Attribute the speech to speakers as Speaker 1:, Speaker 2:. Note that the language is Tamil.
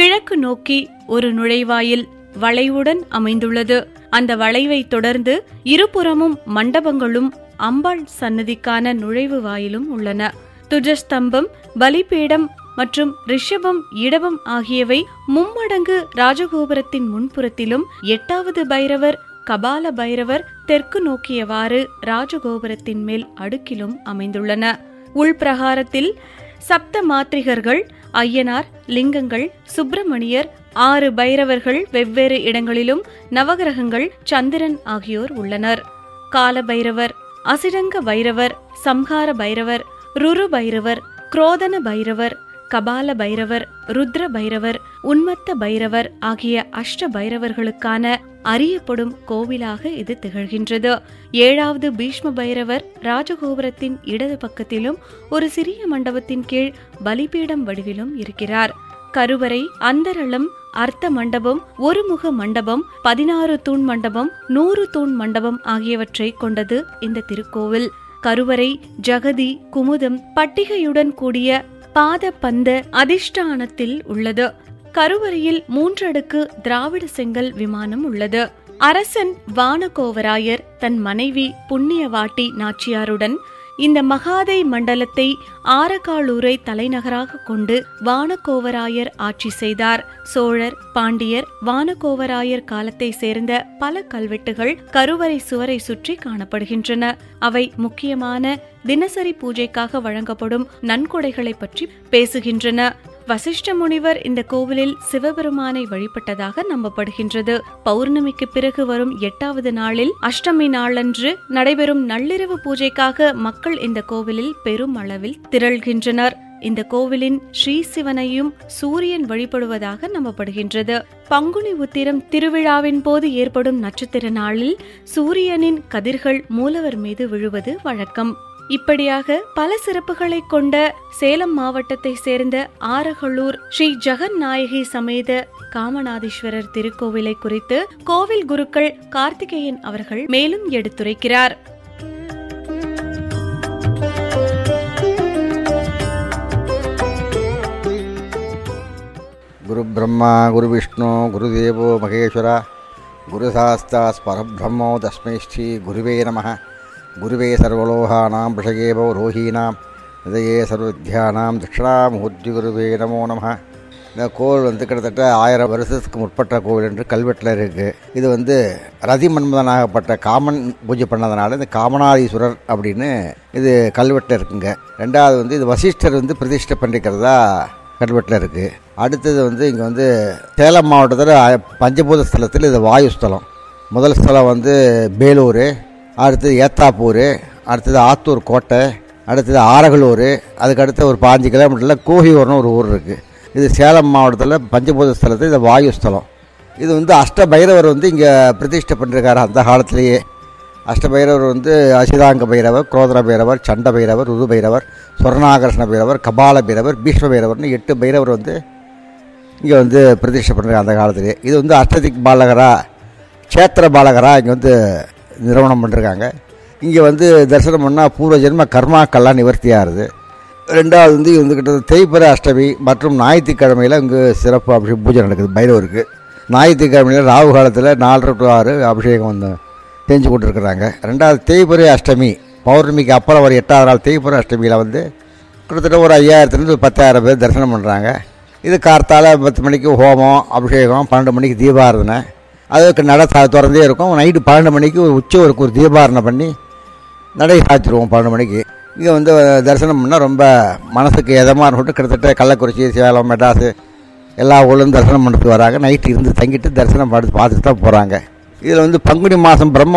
Speaker 1: கிழக்கு நோக்கி ஒரு நுழைவாயில் வளைவுடன் அமைந்துள்ளது அந்த வளைவை தொடர்ந்து இருபுறமும் மண்டபங்களும் அம்பாள் சன்னதிக்கான நுழைவு வாயிலும் உள்ளன துஜஸ்தம்பம் பலிபீடம் மற்றும் ரிஷபம் இடபம் ஆகியவை மும்மடங்கு ராஜகோபுரத்தின் முன்புறத்திலும் எட்டாவது பைரவர் கபால பைரவர் தெற்கு நோக்கியவாறு ராஜகோபுரத்தின் மேல் அடுக்கிலும் அமைந்துள்ளன உள்பிரகாரத்தில் சப்த மாத்திரிகர்கள் ஐயனார் லிங்கங்கள் சுப்பிரமணியர் ஆறு பைரவர்கள் வெவ்வேறு இடங்களிலும் நவகிரகங்கள் சந்திரன் ஆகியோர் உள்ளனர் கால பைரவர் அசிடங்க பைரவர் சம்ஹார பைரவர் ருரு பைரவர் குரோதன பைரவர் கபால பைரவர் ருத்ர பைரவர் உன்மத்த பைரவர் ஆகிய அஷ்ட பைரவர்களுக்கான அறியப்படும் கோவிலாக இது திகழ்கின்றது ஏழாவது பீஷ்ம பைரவர் ராஜகோபுரத்தின் இடது பக்கத்திலும் ஒரு சிறிய மண்டபத்தின் கீழ் பலிபீடம் வடிவிலும் இருக்கிறார் கருவறை அந்தரளம் அர்த்த மண்டபம் ஒருமுக மண்டபம் பதினாறு தூண் மண்டபம் நூறு தூண் மண்டபம் ஆகியவற்றை கொண்டது இந்த திருக்கோவில் கருவறை ஜகதி குமுதம் பட்டிகையுடன் கூடிய பாத பந்த அதிஷ்டானத்தில் உள்ளது கருவறையில் மூன்றடுக்கு திராவிட செங்கல் விமானம் உள்ளது அரசன் வானகோவராயர் தன் மனைவி புண்ணியவாட்டி நாச்சியாருடன் இந்த மகாதை மண்டலத்தை ஆரகாலூரை தலைநகராக கொண்டு வானகோவராயர் ஆட்சி செய்தார் சோழர் பாண்டியர் வானகோவராயர் காலத்தை சேர்ந்த பல கல்வெட்டுகள் கருவறை சுவரை சுற்றி காணப்படுகின்றன அவை முக்கியமான தினசரி பூஜைக்காக வழங்கப்படும் நன்கொடைகளை பற்றி பேசுகின்றன வசிஷ்ட முனிவர் இந்த கோவிலில் சிவபெருமானை வழிபட்டதாக நம்பப்படுகின்றது பௌர்ணமிக்கு பிறகு வரும் எட்டாவது நாளில் அஷ்டமி நாளன்று நடைபெறும் நள்ளிரவு பூஜைக்காக மக்கள் இந்த கோவிலில் பெரும் அளவில் திரள்கின்றனர் இந்த கோவிலின் ஸ்ரீ சிவனையும் சூரியன் வழிபடுவதாக நம்பப்படுகின்றது பங்குனி உத்திரம் திருவிழாவின் போது ஏற்படும் நட்சத்திர நாளில் சூரியனின் கதிர்கள் மூலவர் மீது விழுவது வழக்கம் இப்படியாக பல சிறப்புகளை கொண்ட சேலம் மாவட்டத்தை சேர்ந்த ஆரகலூர் ஸ்ரீ ஜெகன் நாயகி சமேத காமநாதீஸ்வரர் திருக்கோவிலை குறித்து கோவில் குருக்கள் கார்த்திகேயன் அவர்கள் மேலும் எடுத்துரைக்கிறார்
Speaker 2: குரு பிரம்மா குரு விஷ்ணு குருதேவோ மகேஸ்வர குருசாஸ்தாஸ் பரபிரம்மோ தஸ்மை ஸ்ரீ குருவே நம குருவே சர்வலோகானாம் விஷகேவோ ரோஹீனாம் ஹிருதயே சர்வவித்யானாம் தட்சிணாமூர்த்தி குருவே நமோ நம இந்த கோவில் வந்து கிட்டத்தட்ட ஆயிரம் வருஷத்துக்கு முற்பட்ட கோவில் என்று கல்வெட்டில் இருக்குது இது வந்து ரதி மன்மதனாகப்பட்ட காமன் பூஜை பண்ணதுனால இந்த காமநாதீஸ்வரர் அப்படின்னு இது கல்வெட்டில் இருக்குங்க ரெண்டாவது வந்து இது வசிஷ்டர் வந்து பிரதிஷ்டை பண்ணிக்கிறதா கல்வெட்டில் இருக்குது அடுத்தது வந்து இங்கே வந்து சேலம் மாவட்டத்தில் பஞ்சபூத ஸ்தலத்தில் இது வாயு ஸ்தலம் முதல் ஸ்தலம் வந்து பேலூர் அடுத்தது ஏத்தாப்பூர் அடுத்தது ஆத்தூர் கோட்டை அடுத்தது ஆரகலூர் அதுக்கடுத்து ஒரு பாஞ்சு கிலோமீட்டரில் கோஹியூர்னு ஒரு ஊர் இருக்குது இது சேலம் மாவட்டத்தில் பஞ்சபூத ஸ்தலத்தில் இது வாயு ஸ்தலம் இது வந்து அஷ்ட பைரவர் வந்து இங்கே பிரதிஷ்டை பண்ணிருக்காரு அந்த காலத்திலேயே அஷ்ட பைரவர் வந்து அசிதாங்க பைரவர் குரோதர பைரவர் சண்ட பைரவர் ருது பைரவர் சொர்ணாகர்ஷ்ண பைரவர் கபால பைரவர் பீஷ்ம பைரவர்னு எட்டு பைரவர் வந்து இங்கே வந்து பிரதிஷ்டை பண்ணுறாங்க அந்த காலத்திலேயே இது வந்து அஷ்டதிக் பாலகரா க்ஷேத்திர பாலகரா இங்கே வந்து நிறுவனம் பண்ணிருக்காங்க இங்கே வந்து தரிசனம் பண்ணால் பூர்வ ஜென்ம கர்மாக்கள்லாம் நிவர்த்தியாகுது ரெண்டாவது வந்து இது வந்து கிட்ட தேய்பிற அஷ்டமி மற்றும் ஞாயிற்றுக்கிழமையில் இங்கே சிறப்பு அபிஷேகம் பூஜை நடக்குது பைரவருக்கு ஞாயிற்றுக்கிழமையில் ராகு காலத்தில் நாலரை டு ஆறு அபிஷேகம் வந்து செஞ்சு கொண்டிருக்கிறாங்க ரெண்டாவது தேய்பிறை அஷ்டமி பௌர்ணமிக்கு அப்புறம் ஒரு எட்டாவது நாள் தேய்பிறை அஷ்டமியில் வந்து கிட்டத்தட்ட ஒரு ஐயாயிரத்துலேருந்து ஒரு பத்தாயிரம் பேர் தரிசனம் பண்ணுறாங்க இது கார்த்தால பத்து மணிக்கு ஹோமம் அபிஷேகம் பன்னெண்டு மணிக்கு தீபாராதனை அதுக்கு நட த- திறந்தே இருக்கும் நைட்டு பன்னெண்டு மணிக்கு ஒரு உச்சவருக்கு ஒரு தீபாரணை பண்ணி நடை சாய்ச்சிருவோம் பன்னெண்டு மணிக்கு இங்கே வந்து தரிசனம் பண்ணால் ரொம்ப மனசுக்கு எதமாக இருக்கட்டும் கிட்டத்தட்ட கள்ளக்குறிச்சி சேலம் மெட்ராஸு எல்லா ஊர்லேருந்து தரிசனம் பண்ணுறதுக்கு வராங்க நைட்டு இருந்து தங்கிட்டு தரிசனம் பார்த்து பார்த்துட்டு தான் போகிறாங்க இதில் வந்து பங்குனி மாதம் பிரம்ம